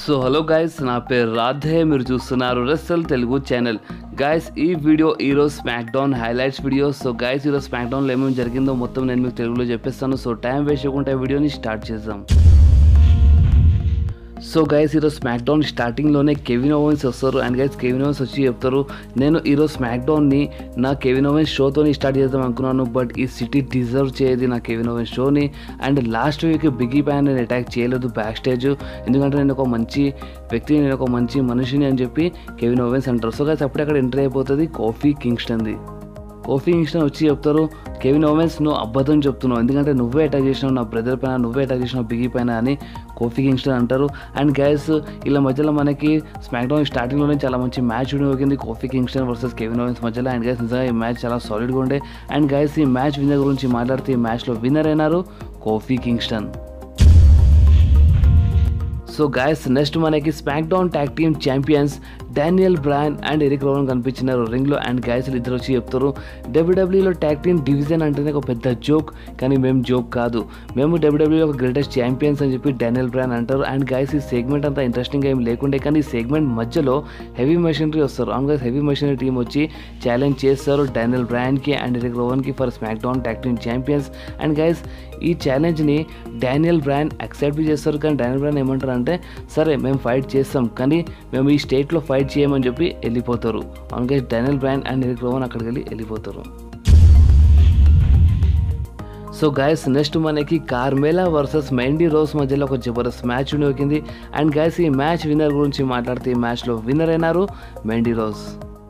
so hello guys నా పేరు రాధే మీరు చూస్తున్నారు రెస్సల్ తెలుగు ఛానల్ గైస్ ఈ వీడియో ఈరోజు SmackDown highlights video so guys ఈరోజు స్మాక్ డౌన్లో ఏమేమి జరిగిందో మొత్తం నేను మీకు తెలుగులో చెప్పేస్తాను సో టైం వేస్ట్ చేయకుండా ఈ వీడియోని స్టార్ట్ చేద్దాం సో గైస్ ఈరోజు స్మాక్ డౌన్ స్టార్టింగ్లోనే కెవిన్ ఓవెన్స్ వస్తారు అండ్ గైస్ కెవిన్ ఓవెన్స్ వచ్చి చెప్తారు నేను ఈరోజు స్మాక్ డౌన్ని నా కెవిన్ ఓవెన్స్ షోతోని స్టార్ట్ చేద్దాం అనుకున్నాను బట్ ఈ సిటీ డిజర్వ్ చేయదు నా కెవిన్ ఓవెన్స్ షోని అండ్ లాస్ట్ వీక్ బిగ్గీ ప్యాన్ నేను అటాక్ చేయలేదు బ్యాక్ స్టేజ్ ఎందుకంటే నేను ఒక మంచి వ్యక్తిని నేను ఒక మంచి మనిషిని అని చెప్పి కెవిన్ ఓవెన్స్ అంటారు సో గైస్ అప్పుడే అక్కడ ఎంటర్ అయిపోతుంది కాఫీ కింగ్స్టన్ది కోఫీ కింగ్స్టన్ వచ్చి చెప్తారు కెవిన్ ఓవెన్స్ నువ్వు అబద్ధం చెప్తున్నావు ఎందుకంటే నువ్వే అటాక్ చేసినావు నా బ్రదర్ పైన నువ్వే అటాక్ చేసినావు బిగి పైన అని కోఫీ కింగ్స్టన్ అంటారు అండ్ గైస్ ఇలా మధ్యలో మనకి స్మాక్ డౌన్ స్టార్టింగ్లోనే చాలా మంచి మ్యాచ్ వినియోగింది Kofi Kingston versus Kevin Owens మధ్యలో అండ్ గైస్ నిజంగా ఈ మ్యాచ్ చాలా సాలిడ్గా ఉండే అండ్ గైస్ ఈ మ్యాచ్ విన్నర్ గురించి మాట్లాడితే ఈ మ్యాచ్లో విన్నర్ అయినారు Kofi Kingston so guys next మనకి SmackDown tag team champions Daniel Bryan and Erick Rowan కనిపించినారు రింగ్లో అండ్ గాయస్ ఇద్దరు వచ్చి చెప్తారు డబ్ల్యూడబ్ల్యూలో ట్యాగ్ టీమ్ డివిజన్ అంటేనే ఒక పెద్ద జోక్ కానీ మేము జోక్ కాదు మేము డబ్ల్యూడబ్ల్యూలో ఒక గ్రేటెస్ట్ ఛాంపియన్స్ అని చెప్పి డానియల్ బ్రాన్ అంటారు అండ్ గాయస్ ఈ సెగ్మెంట్ అంతా ఇంట్రెస్టింగ్గా ఏం లేకుండే కానీ ఈ సెగ్మెంట్ మధ్యలో హెవీ మెషినరీ వస్తారు అవును గైస్ హెవీ మెషినరీ టీం వచ్చి ఛాలెంజ్ చేస్తారు డానియల్ బ్రాన్కి అండ్ ఎరిక్ రోవన్కి for SmackDown tag team champions and guys ఈ ఛాలెంజ్ని డానియల్ బ్రాన్ యాక్సెప్ట్ చేస్తారు కానీ డానియల్ బ్రాన్ ఏమంటారు అంటే సరే మేము ఫైట్ చేస్తాం కానీ మేము ఈ స్టేట్లో ఫైట్ చేయమని చెప్పి వెళ్ళిపోతారు అవును guys Daniel Bryan and Erick Rowan అక్కడికి వెళ్ళి వెళ్ళిపోతారు సో గైస్ నెక్స్ట్ మనకి కార్మెలా వర్సెస్ మెండీ రోస్ మధ్యలో ఒక జబర్దస్త్ మ్యాచ్ వినియోగింది అండ్ గైస్ ఈ మ్యాచ్ విన్నర్ గురించి మాట్లాడితే ఈ మ్యాచ్లో విన్నర్ అయినారు మెండీ రోస్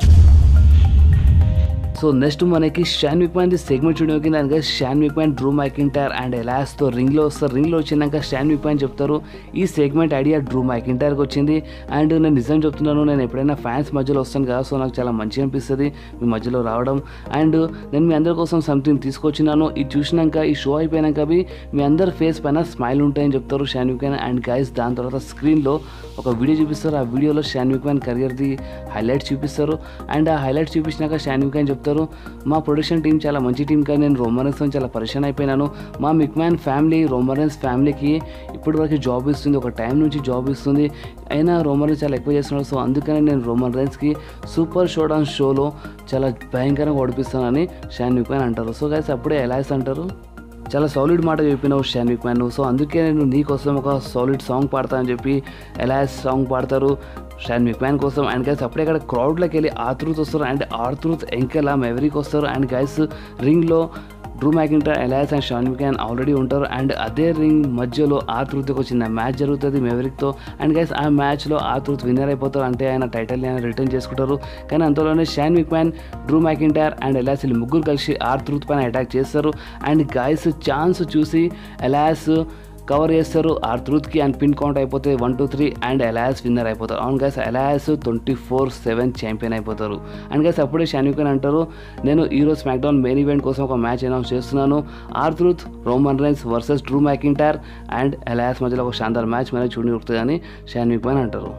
సో నెక్స్ట్ మనకి షాన్ విక్మాన్ ది సెగ్మెంట్ చూడడానికి and guys Shane McMahon Drew McIntyre and ఎలాస్తో రింగ్లో వస్తారు రింగ్లో వచ్చినాక షాన్ విక్మాన్ చెప్తారు ఈ సెగ్మెంట్ ఐడియా డ్రూ మైకింటైర్కి వచ్చింది అండ్ నేను నిజం చెప్తున్నాను నేను ఎప్పుడైనా ఫ్యాన్స్ మధ్యలో వస్తాను కదా సో నాకు చాలా మంచిగా అనిపిస్తుంది మీ మధ్యలో రావడం అండ్ నేను మీ అందరి కోసం సంథింగ్ తీసుకొచ్చినాను ఇది చూసినాక ఈ షో అయిపోయినాక అవి మీ అందరి ఫేస్ పైన స్మైల్ ఉంటాయని చెప్తారు షాన్ విక్మాన్ అండ్ గైస్ దాని తర్వాత స్క్రీన్లో ఒక వీడియో చూపిస్తారు ఆ వీడియోలో షాన్ విక్మాన్ కెరియర్ది హైలైట్స్ చూపిస్తారు అండ్ ఆ హైలైట్స్ చూపించినాక షాన్ విక్మాన్ చెప్తారు మా ప్రొడక్షన్ టీం చాలా మంచి టీం కానీ నేను రోమరెన్స్తో చాలా పరిచయం అయిపోయినాను మా మిక్మ్యాన్ ఫ్యామిలీ రోమరెన్స్ ఫ్యామిలీకి ఇప్పటివరకు జాబ్ ఇస్తుంది ఒక టైం నుంచి జాబ్ ఇస్తుంది అయినా రోమరెన్స్ చాలా ఎక్కువ చేస్తున్నాడు సో అందుకనే నేను రోమరెన్స్కి సూపర్ షో డాన్స్ షోలో చాలా భయంకరంగా ఓడిపిస్తానని షాన్ మిక్మ్యాన్ అంటారు సో గైస్ అప్పుడే ఎలాస్ అంటారు చాలా సాలిడ్ మాట చెప్పినావు షాన్ విక్మాన్ సో అందుకే నేను నీకోసం ఒక సాలిడ్ సాంగ్ పాడతా అని చెప్పి ఎలాస్ సాంగ్ పాడతారు షాన్ విక్మాన్ కోసం అండ్ గైస్ అప్పుడే ఇక్కడ క్రౌడ్లోకి వెళ్ళి ఆతృత్ వస్తారు అండ్ ఆతృత్ ఎంకెలా మెవరీకి వస్తారు అండ్ గైస్ రింగ్లో Drew McIntyre Elias and Shane McMahon already ఉంటారు అండ్ అదే రింగ్ మధ్యలో ఆతృత్కి వచ్చిన మ్యాచ్ జరుగుతుంది మెవరిక్తో అండ్ గైస్ ఆ మ్యాచ్లో ఆతృత్ విన్నర్ అయిపోతారు అంటే ఆయన టైటిల్ ఆయన రిటర్న్ చేసుకుంటారు కానీ అంతలోనే షాన్ విక్మ్యాన్ డ్రూ మ్యాకింటైర్ అండ్ ఎలాస్ వీళ్ళు ముగ్గురు కలిసి ఆతృత్ పైన అటాక్ చేస్తారు అండ్ గైస్ ఛాన్స్ చూసి ఎలాస్ కవర్ చేస్తారు ఆ ట్రూత్కి అండ్ పిన్ కౌంట్ అయిపోతే one two three and Elias winner అయిపోతారు అవును guys Elias twenty four seven champion అయిపోతారు అండ్ గైస్ అప్పుడే షాన్యుకన్ అంటారు నేను ఈరోజు స్మాక్డౌన్ మెయిన్ ఈవెంట్ కోసం ఒక మ్యాచ్ అనౌన్స్ చేస్తున్నాను R Truth Roman Reigns versus Drew McIntyre and Elias మధ్యలో ఒక శాంతార్ మ్యాచ్ మీద చూడని దొరుకుతుందని షాన్యుకన్ అంటారు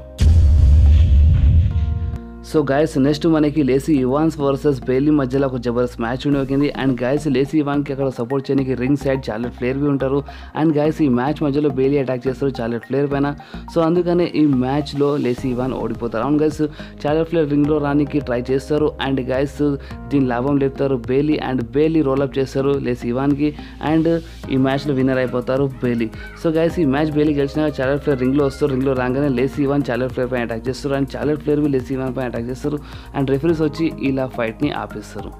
సో గైస్ నెక్స్ట్ మనకి లేసీ ఇవాన్స్ వర్సెస్ బెయిలీ మధ్యలో ఒక జబర్దస్త్ మ్యాచ్ వినియోగింది అండ్ గైస్ లేసీ ఇవాన్కి అక్కడ సపోర్ట్ చేయడానికి రింగ్ సైడ్ చార్లెట్ ఫ్లేర్ బి ఉంటారు అండ్ గైస్ ఈ మ్యాచ్ మధ్యలో బెయిలీ అటాక్ చేస్తారు చార్లెట్ ఫ్లేర్ పైన సో అందుకనే ఈ మ్యాచ్లో లేసీ ఇవాన్ ఓడిపోతారు అవును గైస్ చార్లెట్ ఫ్లేర్ రింగ్లో రానికి ట్రై చేస్తారు అండ్ గైస్ దీని లాభం లేపుతారు బేలీ అండ్ బేలీ రోలప్ చేస్తారు లేసీ ఇవాన్కి అండ్ ఈ మ్యాచ్లో విన్నర్ అయిపోతారు బేలీ సో గైస్ ఈ మ్యాచ్ బేలీ గెలిచినాక చార్లెట్ ఫ్లేర్ రింగ్లో వస్తారు రింగ్లో రాగానే లేసీ ఇవాన్ చార్లెట్ ఫ్లేర్ పైన అటాక్ చేస్తారు అండ్ చార్లెట్ ఫ్లేర్ బి లేసీ ఇవాన్ పైన అటాక్ చేస్తారు అండ్ రెఫరీస్ వచ్చి ఇలా ఫైట్ని ఆపేస్తారు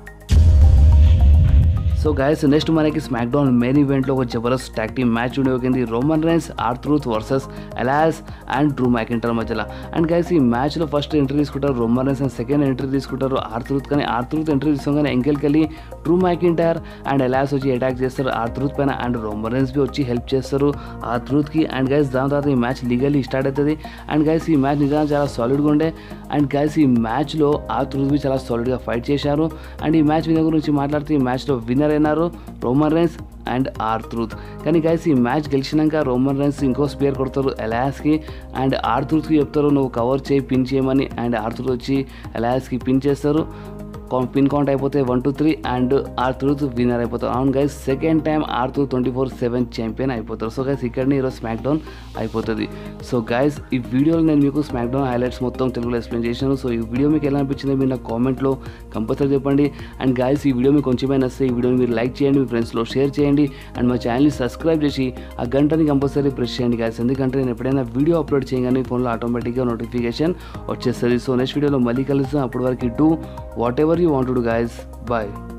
సో గైస్ నెక్స్ట్ మనకి స్మాక్ డౌన్ మెయిన్ ఈవెంట్లో ఒక జబర్దస్త్ ట్యాక్ టీమ్ మ్యాచ్ వినియోగింది Roman Reigns R Truth versus Elias and Drew McIntyre మధ్యలో అండ్ గైస్ ఈ మ్యాచ్లో ఫస్ట్ ఎంట్రీ తీసుకుంటారు Roman Reigns and second entry తీసుకుంటారు ఆర్థ్రూత్ కానీ ఆర్థ్రూత్ ఎంట్రీ తీసుకోగానే ఎంకెల్కెళ్ళి డ్రూ మ్యాకింటర్ అండ్ ఎలాస్ వచ్చి అటాక్ చేస్తారు ఆర్థ్రూత్ పైన అండ్ రోమన్ రైన్స్ బి వచ్చి హెల్ప్ చేస్తారు ఆర్థ్రూత్కి అండ్ గైస్ దాని తర్వాత ఈ మ్యాచ్ లీగల్లీ స్టార్ట్ అవుతుంది అండ్ గైస్ ఈ మ్యాచ్ నిజంగా చాలా సాలిడ్గా ఉండే అండ్ గైస్ ఈ మ్యాచ్లో ఆర్థ్రూత్ బి చాలా సాలిడ్గా ఫైట్ చేశారు అండ్ ఈ మ్యాచ్ విన్నర్ గురించి మాట్లాడితే ఈ మ్యాచ్లో విన్నర్ అయినారు Roman Reigns and R Truth కానీ గైస్ ఈ మ్యాచ్ గెలిచినాక రోమన్ రైన్స్ ఇంకో స్పేర్ కొడతారు ఎలాస్కి అండ్ ఆర్ ట్రూత్కి చెప్తారు నువ్వు కవర్ చేయి పిన్ చేయమని అండ్ ఆర్ ట్రూత్ వచ్చి ఎలాస్కి పిన్ చేస్తారు పిన్ కౌంట్ అయిపోతే one two three and R Truth winner అయిపోతారు అవును guys second time R Truth twenty four seven champion అయిపోతారు సో గైస్ ఇక్కడనే ఈరోజు స్మాక్ డౌన్ అయిపోతుంది సో గైస్ ఈ వీడియోలో నేను మీకు స్మాక్ డౌన్ హైలైట్స్ మొత్తం తెలుగులో ఎక్స్ప్లెయిన్ చేశాను సో ఈ వీడియో మీకు ఎలా అనిపించిందో మీరు నా కామెంట్లో కంపల్సరీ చెప్పండి అండ్ గైస్ ఈ వీడియో మీకు కొంచెమైనా వస్తే ఈ వీడియోని మీరు లైక్ చేయండి మీ ఫ్రెండ్స్లో షేర్ చేయండి అండ్ మా ఛానల్ని సబ్స్క్రైబ్ చేసి ఆ గంటని కంపల్సరీ ప్రెస్ చేయండి గైస్ ఎందుకంటే నేను ఎప్పుడైనా వీడియో అప్లోడ్ చేయగానే ఫోన్లో ఆటోమేటిక్గా నోటిఫికేషన్ వచ్చేస్తుంది సో నెక్స్ట్ వీడియోలో మళ్ళీ కలుస్తాం అప్పటి వరకు do whatever you want to guys bye